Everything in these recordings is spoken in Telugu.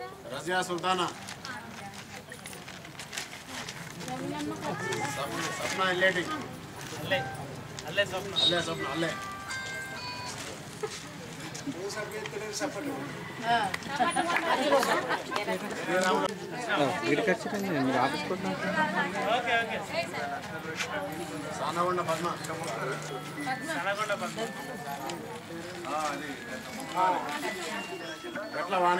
రజియా సుల్తానా సప్న- సప్న ఇల్లేటి అల్లే అల్లే స్వప్న అల్లే సప్న అల్లే ఇక్కడికి వచ్చారండి మీరు ఆఫీస్ కోసం ఓకే ఓకే సానగొండ పద్మ సనగొండ పద్మ గట్ల వాణి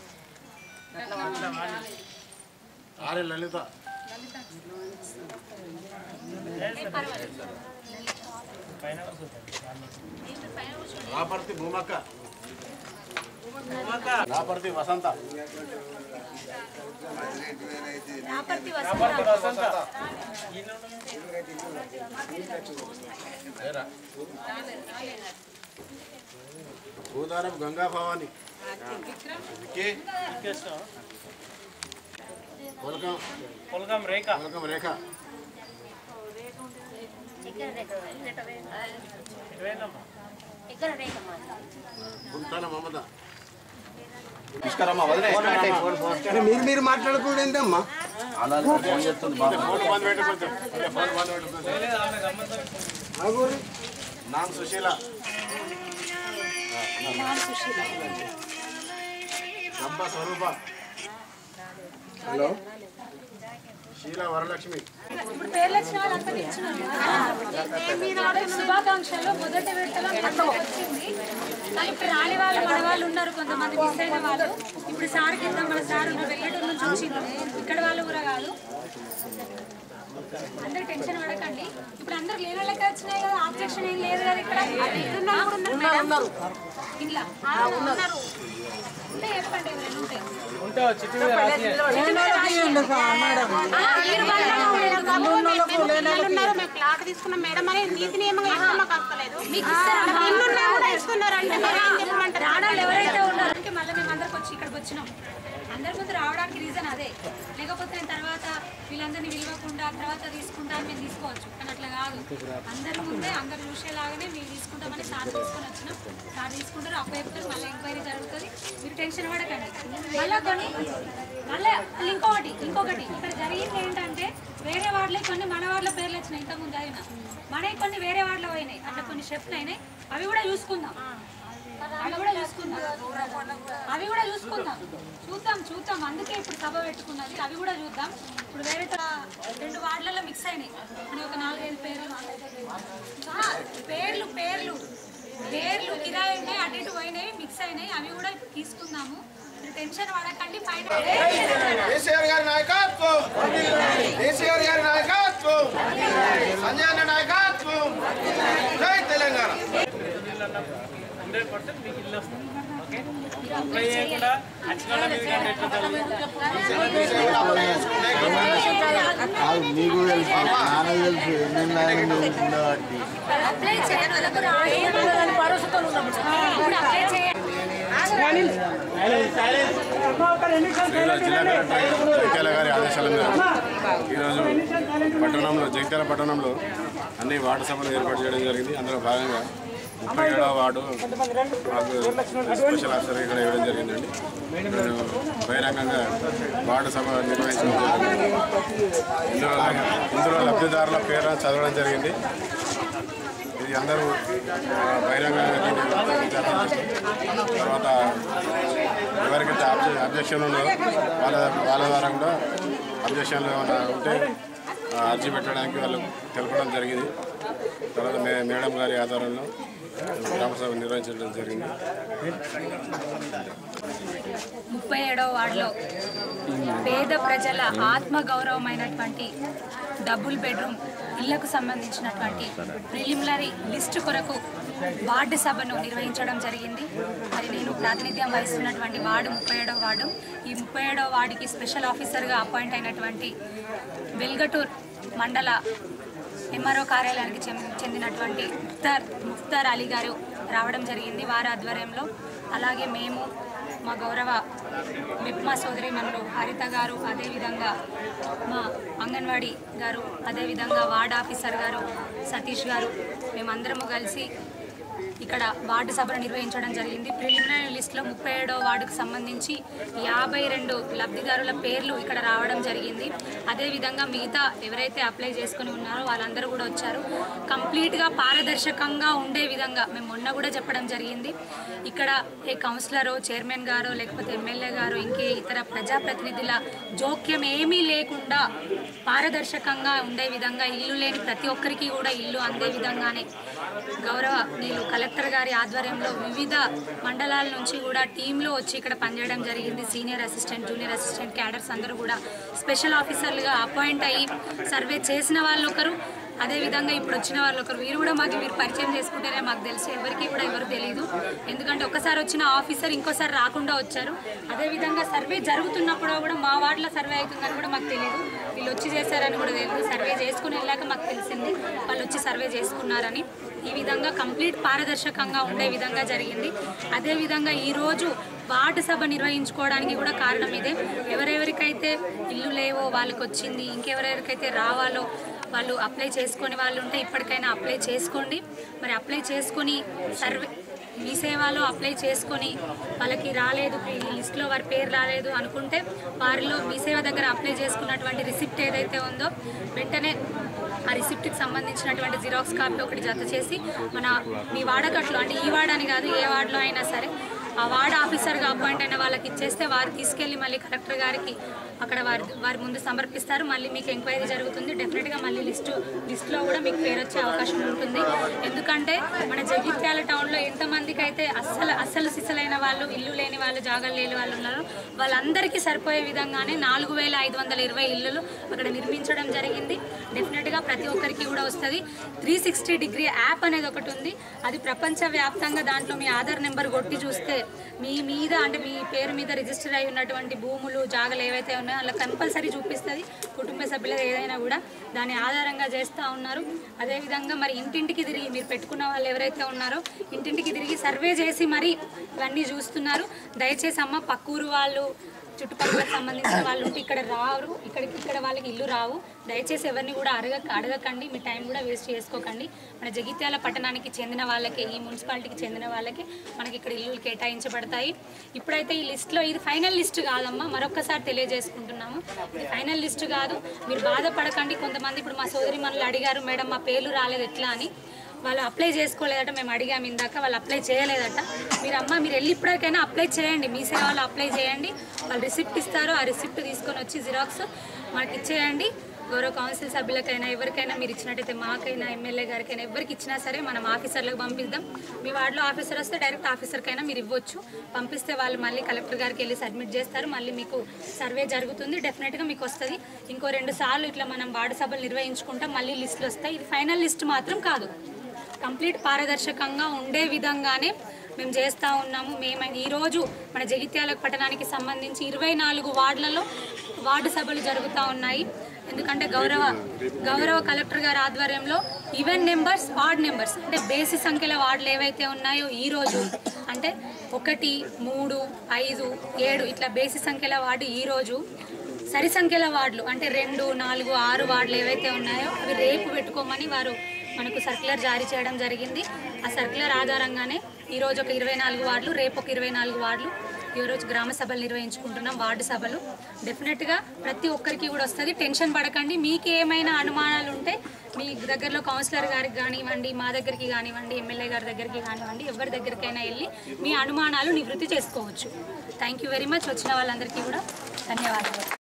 ఆర్య లలిత పైన కూర్చోండి. రాపర్తి భూమక్క రాపర్తి వసంత రాపర్తి రాపర్తి వసంత ఈయన ఏరా. భూదారపు గంగా భవాని విక్కీ ఇంకేస్తాం పొలకం పొలగం రేఖ పొలకం రేఖ ఎటువైందమ్మా ఇక్కడ రేఖమ్మ గుంతాల మమత మీరు మీరు మాట్లాడుకోండి ఏంటమ్మా ఫోన్ బంద్ పెట్టు కొంచెం అంటే ఫోన్ బంద్ పెట్టు కొంచెం. లేదు ఆమె గమ్మత్తు నామ్ సుశీల గంప స్వరూప హలో శీల వరలక్ష్మి ఇప్పుడు పేర్లు వచ్చిన వాళ్ళందరికీ ఇచ్చినారు శుభాకాంక్షలు మొదటి విడతలో మనకు వచ్చింది కానీ ఇప్పుడు రాని వాళ్ళు మన వాళ్ళు ఉన్నారు కొంతమంది మిస్ అయిన వాళ్ళు ఇప్పుడు సార్ కింద మన సార్ ఉన్న వెల్లటూరు నుంచి వచ్చిండ్రు ఇక్కడ వాళ్ళు కూడా కాదు అందరు టెన్షన్ పడకండి ఇప్పుడు అందరు లేని వాళ్ళకి వచ్చినాయి కదా ఆబ్జెక్షన్ ఏం లేదు కదా ఇక్కడ ఉన్నారు ఇంట్లో ఉన్నారు ఉంటే చెప్పండి ఎవరైనా ఉంటే ఉంటావు చిట్టి మీద రాసి ఉన్నారు మేము ప్లాట్ తీసుకున్నాం మేడం అని నీతి నియమంగా ఇష్టం మాకు వస్తలేదు మీకు ఇస్తారా? ఇల్లు ఉన్నా కూడా ఇస్తున్నారంటే మరి ఏం చెప్పమంటారు రావడాలు ఎవరైతే ఉన్నారో అందుకే మళ్ళీ మేము అందరికి వచ్చి ఇక్కడికి వచ్చినాం అందరి ముందు రావడానికి రీజన్ అదే లేకపోతే నేను తర్వాత వీళ్ళందరినీ విలువకుండా తర్వాత తీసుకుంటా అని మేము తీసుకోవచ్చు కానీ అట్లా కాదు అందరి ముందే అందరు చూసేలాగానే మీరు తీసుకుంటామని సార్ తీసుకొని వచ్చినాం సార్ తీసుకుంటారు అప్పు చెప్తారు మళ్ళీ ఎంక్వైరీ జరుగుతుంది మీరు టెన్షన్ పడకండి మళ్ళీ కొన్ని మళ్ళీ ఇంకొకటి ఇంకొకటి ఇక్కడ జరిగింది ఏంటంటే వేరే వార్డులే కొన్ని మన వార్డుల పేర్లు వచ్చినాయి ఇంతకుముందు అయినా మనవి కొన్ని వేరే వార్డులో పోయినాయి అట్లా కొన్ని షెఫ్ట్ అయినాయి అవి కూడా చూసుకుందాం అవి కూడా చూసుకుందాం అవి కూడా చూసుకుందాం చూద్దాం చూద్దాం అందుకే ఇప్పుడు సభ పెట్టుకున్నది అవి కూడా చూద్దాం ఇప్పుడు వేరే త- రెండు వార్డులలో మిక్స్ అయినాయి అని ఒక నాలుగైదు పేర్లు ఆ, పేర్లు పేర్లు పేర్లు కిరాయి ఉన్నాయి అటు ఇటు పోయినాయి మిక్స్ అయినాయి అవి కూడా తీసుకుందాము మీరు టెన్షన్ పడకండి పైన కేసీఆర్ గారి నాయకత్వం కేసీఆర్ గారి నాయకత్వం సంజయ్ అన్న నాయకత్వం జై తెలంగాణ హండ్రెడ్ పర్సెంట్ మీకు ఇల్లు వస్తుంది ఓకే అప్లై చేయకుండా వచ్చిన వాళ్ళ మీద కానీ ఎట్లా చదువు మీకు తెలుసు నాకు తెలుసు ఎన్నెన్నో ఉండబట్టి అప్లై చేయని వాళ్ళకు రాదు. ఇప్పుడు అప్లై చేయండి జిల్లా కలెక్టర్ జగిత్యాల గారి ఆదేశాల మేరకు ఈరోజు పట్టణంలో జగిత్యాల పట్టణంలో అన్ని వార్డు సభలు ఏర్పాటు చేయడం జరిగింది అందులో భాగంగా ముప్పై ఏడవ వార్డు మాకు స్పెషల్ ఆఫీసర్ ఇక్కడ ఇవ్వడం జరిగిందండి నేను బహిరంగంగా వార్డు సభ నిర్వహించడం జరిగింది ఇందులో ఇందులో లబ్ధిదారుల పేరు చదవడం జరిగింది ఇది అందరూ ఆ, బహిరంగంగా దీన్ని విచారణ చేస్తారు. తర్వాత ఎవరికైతే అబ్జె అబ్జెక్షన్ ఉన్నారో వాళ్ళ వాళ్ళ ద్వారా కూడా అబ్జెక్షన్లు ఏమైనా ఉంటే ఆ, అర్జీ పెట్టడానికి వాళ్ళు తెలపడం జరిగింది తర్వాత మే మేడం గారి ఆధ్వర్యంలో గ్రామసభ నిర్వహించడం జరిగింది ముప్పై ఏడవ వార్డులో పేద ప్రజల ఆత్మ గౌరవమైనటువంటి డబుల్ బెడ్రూమ్ ఇళ్లకు సంబంధించినటువంటి ప్రిలిమినరీ లిస్టు కొరకు వార్డు సభను నిర్వహించడం జరిగింది మరి నేను ప్రాతినిధ్యం వహిస్తున్నటువంటి వార్డు ముప్పై ఏడవ వార్డు ఈ ముప్పై ఏడవ వార్డుకి స్పెషల్ ఆఫీసర్గా అపాయింట్ అయినటువంటి వెల్గటూర్ మండల ఎంఆర్ఓ కార్యాలయానికి చెం- చెందినటువంటి ముఖ్తార్ ముఖ్తార్ అలీ గారు రావడం జరిగింది వారి ఆధ్వర్యంలో అలాగే మేము మా గౌరవ విప్మా సోదరి మనలు హరిత గారు అదేవిధంగా మా అంగన్వాడీ గారు అదేవిధంగా వార్డ్ ఆఫీసర్ గారు సతీష్ గారు మేమందరము కలిసి ఇక్కడ వార్డు సభను నిర్వహించడం జరిగింది ప్రిలిమినరీ లిస్టులో ముప్పై ఏడో వార్డుకు సంబంధించి యాభై రెండు లబ్ధిదారుల పేర్లు ఇక్కడ రావడం జరిగింది అదేవిధంగా మిగతా ఎవరైతే అప్లై చేసుకుని ఉన్నారో వాళ్ళందరూ కూడా వచ్చారు కంప్లీట్గా పారదర్శకంగా ఉండే విధంగా మేము మొన్న కూడా చెప్పడం జరిగింది ఇక్కడ ఏ కౌన్సిలరో చైర్మన్ గారో లేకపోతే ఎమ్మెల్యే గారో ఇంకే ఇతర ప్రజాప్రతినిధుల జోక్యం ఏమీ లేకుండా పారదర్శకంగా ఉండే విధంగా ఇల్లు లేని ప్రతి ఒక్కరికి కూడా ఇల్లు అందే విధంగానే గౌరవ నీళ్ళు కలెక్టర్ గారి ఆధ్వర్యంలో వివిధ మండలాల నుంచి కూడా టీంలో వచ్చి ఇక్కడ పనిచేయడం జరిగింది senior assistant junior assistant cadres అందరూ కూడా స్పెషల్ ఆఫీసర్లుగా అపాయింట్ అయ్యి సర్వే చేసిన వాళ్ళు ఒకరు అదేవిధంగా ఇప్పుడు వచ్చిన వాళ్ళు ఒకరు వీరు కూడా మాకు మీరు పరిచయం చేసుకుంటేనే మాకు తెలుసు ఎవరికి కూడా ఎవరు తెలియదు ఎందుకంటే ఒకసారి వచ్చిన ఆఫీసర్ ఇంకోసారి రాకుండా వచ్చారు అదేవిధంగా సర్వే జరుగుతున్నప్పుడు కూడా మా వార్డులో సర్వే అవుతుందని కూడా మాకు తెలియదు వీళ్ళు వచ్చి చేశారని కూడా తెలియదు సర్వే చేసుకుని వెళ్ళాక మాకు తెలిసింది వాళ్ళు వచ్చి సర్వే చేసుకున్నారని ఈ విధంగా కంప్లీట్ పారదర్శకంగా ఉండే విధంగా జరిగింది అదేవిధంగా ఈరోజు వార్డు సభ నిర్వహించుకోవడానికి కూడా కారణం ఇదే ఎవరెవరికైతే ఇల్లు లేవో వాళ్ళకి వచ్చింది ఇంకెవరెవరికైతే రావాలో వాళ్ళు అప్లై చేసుకొని వాళ్ళు ఉంటే ఇప్పటికైనా అప్లై చేసుకోండి మరి అప్లై చేసుకొని సర్వే మీ సేవలో అప్లై చేసుకొని వాళ్ళకి రాలేదు ఈ లిస్ట్లో వారి పేరు రాలేదు అనుకుంటే వారిలో మీ సేవ దగ్గర అప్లై చేసుకున్నటువంటి రిసిప్ట్ ఏదైతే ఉందో వెంటనే ఆ రిసిప్ట్కి సంబంధించినటువంటి జిరాక్స్ కాపీ ఒకటి జత చేసి మన మీ వాడకట్లో అంటే ఈ వార్డ్ అని కాదు ఏ వార్డులో అయినా సరే ఆ వార్డ్ ఆఫీసర్గా అపాయింట్ అయిన వాళ్ళకి ఇచ్చేస్తే వారు తీసుకెళ్ళి మళ్ళీ కలెక్టర్ గారికి అక్కడ వారి వారి ముందు సమర్పిస్తారు మళ్ళీ మీకు ఎంక్వైరీ జరుగుతుంది డెఫినెట్గా మళ్ళీ లిస్టు లిస్టులో కూడా మీకు పేరు వచ్చే అవకాశం ఉంటుంది ఎందుకంటే మన జగిత్యాల టౌన్లో ఎంతమందికి అయితే అస్సలు అస్సలు సిసలైన వాళ్ళు ఇల్లు లేని వాళ్ళు జాగాలు లేని వాళ్ళు ఉన్నారో వాళ్ళందరికీ సరిపోయే విధంగానే నాలుగు వేల ఐదు వందల ఇరవై ఇల్లులు అక్కడ నిర్మించడం జరిగింది డెఫినెట్గా ప్రతి ఒక్కరికి కూడా వస్తుంది త్రీ సిక్స్టీ డిగ్రీ యాప్ అనేది ఒకటి ఉంది అది ప్రపంచవ్యాప్తంగా దాంట్లో మీ ఆధార్ నెంబర్ కొట్టి చూస్తే మీ మీద అంటే మీ పేరు మీద రిజిస్టర్ అయి ఉన్నటువంటి భూములు జాగలు ఏవైతే ఉన్నాయో అలా కంపల్సరీ చూపిస్తుంది కుటుంబ సభ్యులు ఏదైనా కూడా దాని ఆధారంగా చేస్తూ ఉన్నారు అదేవిధంగా మరి ఇంటింటికి తిరిగి మీరు పెట్టుకున్న వాళ్ళు ఎవరైతే ఉన్నారో ఇంటింటికి తిరిగి సర్వే చేసి మరి ఇవన్నీ చూస్తున్నారు దయచేసి అమ్మ పక్కూరు వాళ్ళు చుట్టుపక్కల సంబంధించిన వాళ్ళు ఉంటే ఇక్కడ రారు ఇక్కడికి ఇక్కడ వాళ్ళకి ఇల్లు రావు దయచేసి ఎవరిని కూడా అడగ అడగకండి మీ టైం కూడా వేస్ట్ చేసుకోకండి మన జగిత్యాల పట్టణానికి చెందిన వాళ్ళకి ఈ మున్సిపాలిటీకి చెందిన వాళ్ళకి మనకి ఇక్కడ ఇల్లులు కేటాయించబడతాయి ఇప్పుడైతే ఈ లిస్ట్లో ఇది ఫైనల్ లిస్ట్ కాదమ్మా మరొకసారి తెలియజేసుకుంటున్నాము ఇది ఫైనల్ లిస్ట్ కాదు మీరు బాధపడకండి కొంతమంది ఇప్పుడు మా సోదరి మనలు అడిగారు మేడం మా పేర్లు రాలేదు ఎట్లా అని వాళ్ళు అప్లై చేసుకోలేదట మేము అడిగాము ఇందాక వాళ్ళు అప్లై చేయలేదట మీరు అమ్మ మీరు వెళ్ళి ఇప్పటికైనా అప్లై చేయండి మీ సేవలో అప్లై చేయండి వాళ్ళు రిసిప్ట్ ఇస్తారు ఆ రిసిప్ట్ తీసుకొని వచ్చి జిరాక్స్ మనకి ఇచ్చేయండి గౌరవ కౌన్సిల్ సభ్యులకైనా ఎవరికైనా మీరు ఇచ్చినట్టయితే మాకైనా ఎమ్మెల్యే గారికైనా ఎవరికి ఇచ్చినా సరే మనం ఆఫీసర్లకు పంపిద్దాం మీ వార్డులో ఆఫీసర్ వస్తే డైరెక్ట్ ఆఫీసర్కైనా మీరు ఇవ్వచ్చు పంపిస్తే వాళ్ళు మళ్ళీ కలెక్టర్ గారికి వెళ్ళి సబ్మిట్ చేస్తారు మళ్ళీ మీకు సర్వే జరుగుతుంది డెఫినెట్గా మీకు వస్తుంది ఇంకో రెండు సార్లు ఇట్లా మనం వార్డు సభలు నిర్వహించుకుంటాం మళ్ళీ లిస్టులు వస్తాయి ఇది ఫైనల్ లిస్ట్ మాత్రం కాదు కంప్లీట్ పారదర్శకంగా ఉండే విధంగానే మేము చేస్తూ ఉన్నాము మేము ఈరోజు మన జగిత్యాల పట్టణానికి సంబంధించి ఇరవై నాలుగు వార్డులలో వార్డు సభలు జరుగుతూ ఉన్నాయి ఎందుకంటే గౌరవ గౌరవ కలెక్టర్ గారి ఆధ్వర్యంలో ఈవెన్ నెంబర్స్ వార్డ్ నెంబర్స్ అంటే బేసి సంఖ్యల వార్డులు ఏవైతే ఉన్నాయో ఈరోజు అంటే ఒకటి మూడు ఐదు ఏడు ఇట్లా బేసి సంఖ్యల వార్డు ఈరోజు సరి సంఖ్యల వార్డులు అంటే రెండు నాలుగు ఆరు వార్డులు ఏవైతే ఉన్నాయో అవి రేపు పెట్టుకోమని వారు మనకు సర్క్యులర్ జారీ చేయడం జరిగింది ఆ సర్క్యులర్ ఆధారంగానే ఈరోజు ఒక ఇరవై నాలుగు వార్డులు రేపు ఒక ఇరవై నాలుగు వార్డులు ఈరోజు గ్రామ సభలు నిర్వహించుకుంటున్నాం వార్డు సభలు డెఫినెట్గా ప్రతి ఒక్కరికి కూడా వస్తుంది టెన్షన్ పడకండి మీకు ఏమైనా అనుమానాలు ఉంటే మీ దగ్గరలో కౌన్సిలర్ గారికి కానివ్వండి మా దగ్గరికి కానివ్వండి ఎమ్మెల్యే గారి దగ్గరికి కానివ్వండి ఎవరి దగ్గరికైనా వెళ్ళి మీ అనుమానాలు నివృత్తి చేసుకోవచ్చు థ్యాంక్ యూ వెరీ మచ్ వచ్చిన వాళ్ళందరికీ కూడా ధన్యవాదాలు